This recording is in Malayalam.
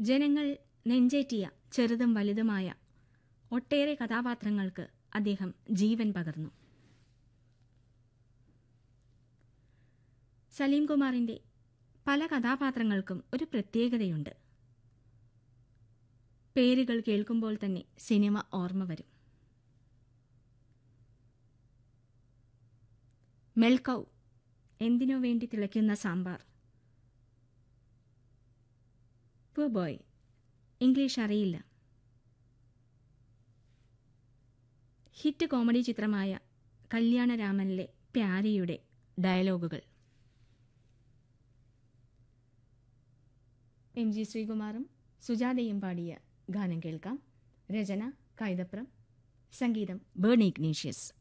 ജനങ്ങൾ നെഞ്ചേറ്റിയ ചെറുതും വലുതുമായ ഒട്ടേറെ കഥാപാത്രങ്ങൾക്ക് അദ്ദേഹം ജീവൻ പകർന്നു സലീം കുമാറിന്റെ പല കഥാപാത്രങ്ങൾക്കും ഒരു പ്രത്യേകതയുണ്ട് പേരുകൾ കേൾക്കുമ്പോൾ തന്നെ സിനിമ ഓർമ്മ വരും മെൽക്കൗ എന്തിനു വേണ്ടി തിളയ്ക്കുന്ന സാമ്പാർ പു ബോയ് ഇംഗ്ലീഷ് അറിയില്ല ഹിറ്റ് കോമഡി ചിത്രമായ കല്യാണരാമനിലെ പ്യാരിയുടെ ഡയലോഗുകൾ എം ജി ശ്രീകുമാറും സുജാതയും പാടിയ ഗാനം കേൾക്കാം രചന കൈതപ്രം സംഗീതം ബേൺ ഇഗ്നീഷ്യസ്